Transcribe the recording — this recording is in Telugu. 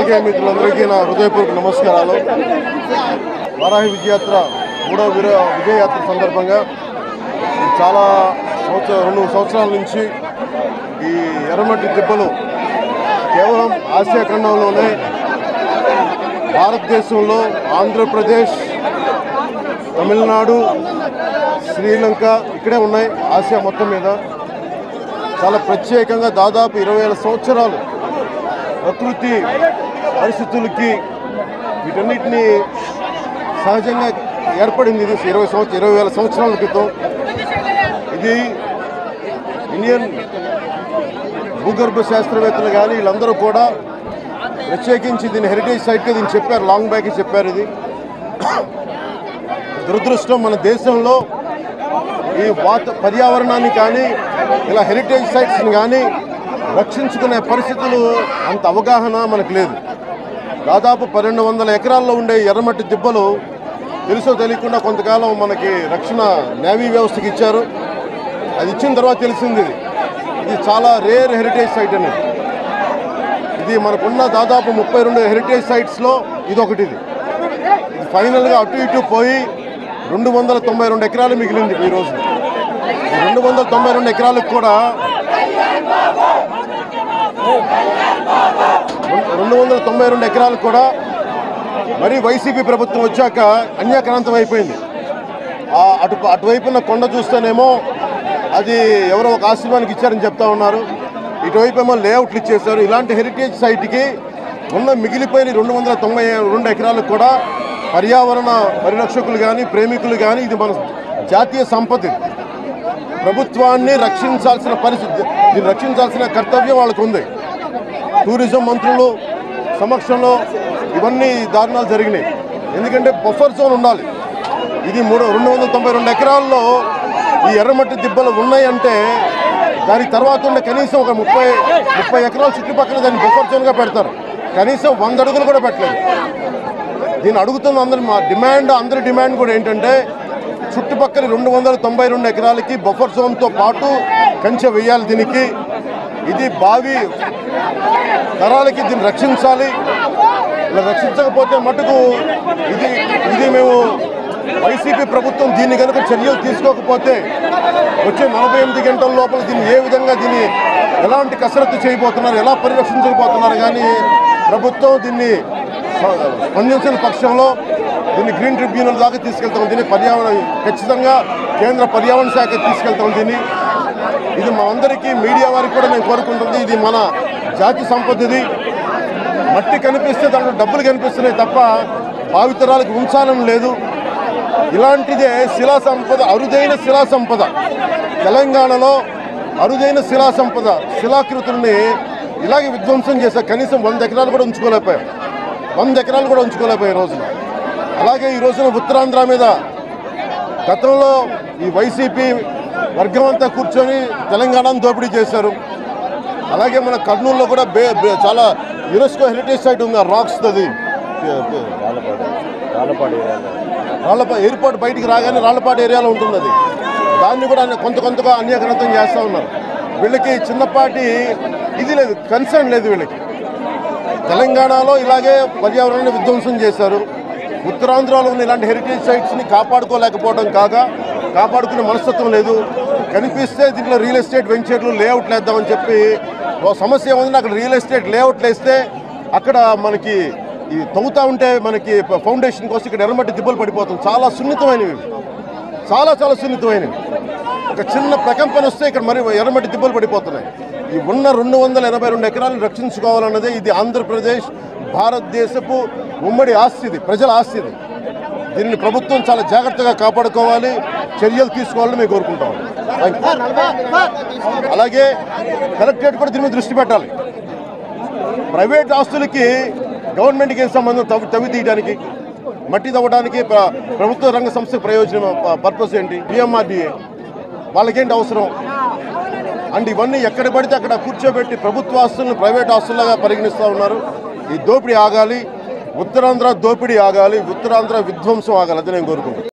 పాత్రికేయ మిత్రులందరికీ నా హృదయపూర్వక నమస్కారాలు వారాహి విజయయాత్ర మూడవ విర విజయయాత్ర సందర్భంగా ఇది చాలా సంవత్సరం రెండు సంవత్సరాల నుంచి ఈ ఎర్రమట్టి దిబ్బలు కేవలం ఆసియా ఖండంలోనే భారతదేశంలో ఆంధ్రప్రదేశ్ తమిళనాడు శ్రీలంక ఇక్కడే ఉన్నాయి ఆసియా మొత్తం మీద చాలా ప్రత్యేకంగా దాదాపు ఇరవై వేల సంవత్సరాలు ప్రకృతి పరిస్థితులకి వీటన్నిటిని సహజంగా ఏర్పడింది ఇది ఇరవై సంవత్సరం ఇరవై వేల సంవత్సరాల క్రితం ఇది ఇండియన్ భూగర్భ శాస్త్రవేత్తలు కానీ వీళ్ళందరూ కూడా ప్రత్యేకించి దీన్ని హెరిటేజ్ సైట్గా దీన్ని చెప్పారు లాంగ్ బ్యాక్ చెప్పారు ఇది దురదృష్టం మన దేశంలో ఈ వాత పర్యావరణాన్ని కానీ ఇలా హెరిటేజ్ సైట్స్ని కానీ రక్షించుకునే పరిస్థితులు అంత అవగాహన మనకు లేదు దాదాపు పన్నెండు వందల ఎకరాల్లో ఉండే ఎర్రమట్టి దిబ్బలు తెలుసో తెలియకుండా కొంతకాలం మనకి రక్షణ నేవీ వ్యవస్థకి ఇచ్చారు అది ఇచ్చిన తర్వాత తెలిసింది ఇది. ఇది చాలా రేర్ హెరిటేజ్ సైట్ అనేది ఇది మనకున్న దాదాపు ముప్పై రెండు హెరిటేజ్ సైట్స్లో ఇది ఒకటి ఇది ఇది ఫైనల్గా అటు ఇటు పోయి రెండు వందల తొంభై రెండు ఎకరాలు మిగిలింది ఈ రోజు ఈ రెండు వందల తొంభై రెండు ఎకరాలకు కూడా రెండు- రెండు వందల తొంభై రెండు ఎకరాలకు కూడా మరి వైసీపీ ప్రభుత్వం వచ్చాక అన్యాక్రాంతం అయిపోయింది ఆ అటు అటువైపున్న కొండ చూస్తేనేమో అది ఎవరో ఒక ఆశ్రమానికి ఇచ్చారని చెప్తా ఉన్నారు ఇటువైపు ఏమో లేఅవుట్లు ఇచ్చేశారు ఇలాంటి హెరిటేజ్ సైట్కి ఉన్న మిగిలిపోయిన రెండు వందల తొంభై రెండు ఎకరాలకు కూడా పర్యావరణ పరిరక్షకులు కానీ ప్రేమికులు కానీ ఇది మన జాతీయ సంపద ఇది. ప్రభుత్వాన్ని రక్షించాల్సిన పరిస్థితి దీన్ని రక్షించాల్సిన కర్తవ్యం వాళ్ళకు ఉంది టూరిజం మంత్రులు సమక్షంలో ఇవన్నీ దారుణాలు జరిగినాయి ఎందుకంటే బఫర్ జోన్ ఉండాలి ఇది మూడు రెండు వందల తొంభై రెండు ఎకరాల్లో ఈ ఎర్రమట్టి దిబ్బలు ఉన్నాయంటే దాని తర్వాత ఉండే కనీసం ఒక ముప్పై ముప్పై ఎకరాల చుట్టుపక్కల దాన్ని బఫర్ జోన్గా పెడతారు కనీసం వంద అడుగులు కూడా పెట్టలేదు దీన్ని అడుగుతున్న అందరి మా డిమాండ్ అందరి డిమాండ్ కూడా ఏంటంటే చుట్టుపక్కల రెండు వందల తొంభై రెండు ఎకరాలకి బఫర్ జోన్తో పాటు కంచె వేయాలి దీనికి ఇది బావి తరాలకి దీన్ని రక్షించాలి ఇలా రక్షించకపోతే మటుకు ఇది ఇది మేము వైసీపీ ప్రభుత్వం దీన్ని కనుక చర్యలు తీసుకోకపోతే వచ్చే నలభై ఎనిమిది గంటల లోపల దీన్ని ఏ విధంగా దీన్ని ఎలాంటి కసరత్తు చేయబోతున్నారు ఎలా పరిరక్షించబోతున్నారు కానీ ప్రభుత్వం దీన్ని స్ప- స్పందించిన పక్షంలో దీన్ని గ్రీన్ ట్రిబ్యునల్ దాకా తీసుకెళ్తాం దీన్ని పర్యావరణ ఖచ్చితంగా కేంద్ర పర్యావరణ శాఖ తీసుకెళ్తాం దీన్ని ఇది మా అందరికీ మీడియా వారికి కూడా నేను కోరుకుంటుంది ఇది మన జాతి సంపద ఇది మట్టి కనిపిస్తే దాంట్లో డబ్బులు కనిపిస్తున్నాయి తప్ప భావితరాలకు ఉంచాలని లేదు ఇలాంటిదే శిలా సంపద అరుదైన శిలా సంపద తెలంగాణలో అరుదైన శిలా సంపద శిలాకృతుల్ని ఇలాగే విధ్వంసం చేశారు కనీసం వంద ఎకరాలు కూడా ఉంచుకోలేకపోయాం వంద ఎకరాలు కూడా ఉంచుకోలేకపోయాయి ఈ రోజున అలాగే ఈ రోజున ఉత్తరాంధ్ర మీద గతంలో ఈ వైసీపీ వర్గం అంతా కూర్చొని తెలంగాణను దోపిడీ చేశారు అలాగే మన కర్నూలులో కూడా బే బే- చాలా యునెస్కో హెరిటేజ్ సైట్ ఉంది ఆ రాక్స్ అది రాళ్లపాడు ఎయిర్పోర్ట్ బయటికి రాగానే రాళ్లపాడు ఏరియాలో ఉంటుంది అది దాన్ని కూడా అన్ని- కొంత కొంతగా అన్యగ్రంథం చేస్తూ ఉన్నారు వీళ్ళకి చిన్నపాటి ఇది లేదు కన్సర్న్ లేదు వీళ్ళకి తెలంగాణలో ఇలాగే పర్యావరణాన్ని విధ్వంసం చేశారు ఉత్తరాంధ్రలో ఉన్న ఇలాంటి హెరిటేజ్ సైట్స్ని కాపాడుకోలేకపోవడం కాక కాపాడుకునే మనస్తత్వం లేదు కనిపిస్తే దీంట్లో రియల్ ఎస్టేట్ వెంచర్లు లేఅవుట్లు వేద్దామని చెప్పి ఓ సమస్య ఏముంది అక్కడ రియల్ ఎస్టేట్ లేఅవుట్లు వేస్తే అక్కడ మనకి ఈ తవ్వుతా ఉంటే మనకి ఫౌండేషన్ కోసం ఇక్కడ ఎర్రమట్టి దిబ్బలు పడిపోతుంది చాలా సున్నితమైనవి ఇవి. చాలా చాలా సున్నితమైనవి ఒక చిన్న ప్రకంపన వస్తే ఇక్కడ మరి ఎర్రమట్టి దిబ్బలు పడిపోతున్నాయి ఈ ఉన్న రెండు వందల ఎనభై రెండు ఎకరాలను రక్షించుకోవాలన్నదే ఇది ఆంధ్రప్రదేశ్ భారతదేశపు ఉమ్మడి ఆస్తి ఇది ప్రజల ఆస్తి ఇది దీనిని ప్రభుత్వం చాలా జాగ్రత్తగా కాపాడుకోవాలి చర్యలు తీసుకోవాలని మేము కోరుకుంటాం థాంక్ యూ. అలాగే కలెక్టరేట్ కూడా దీని మీద దృష్టి పెట్టాలి ప్రైవేట్ ఆస్తులకి గవర్నమెంట్కి ఏం సంబంధం తవ్వి తవ్వి తీయడానికి మట్టి తవ్వడానికి ప్ర- ప్రభుత్వ రంగ సంస్థ ప్రయోజనం ప- పర్పస్ ఏంటి పిఎంఆర్డిఏ వాళ్ళకేంటి అవసరం అండ్ ఇవన్నీ ఎక్కడ పడితే అక్కడ కూర్చోబెట్టి ప్రభుత్వ ఆస్తులను ప్రైవేట్ ఆస్తులుగా పరిగణిస్తూ ఉన్నారు ఈ దోపిడీ ఆగాలి ఉత్తరాంధ్ర దోపిడీ ఆగాలి ఉత్తరాంధ్ర విధ్వంసం ఆగాలి అది నేను కోరుకుంటున్నాను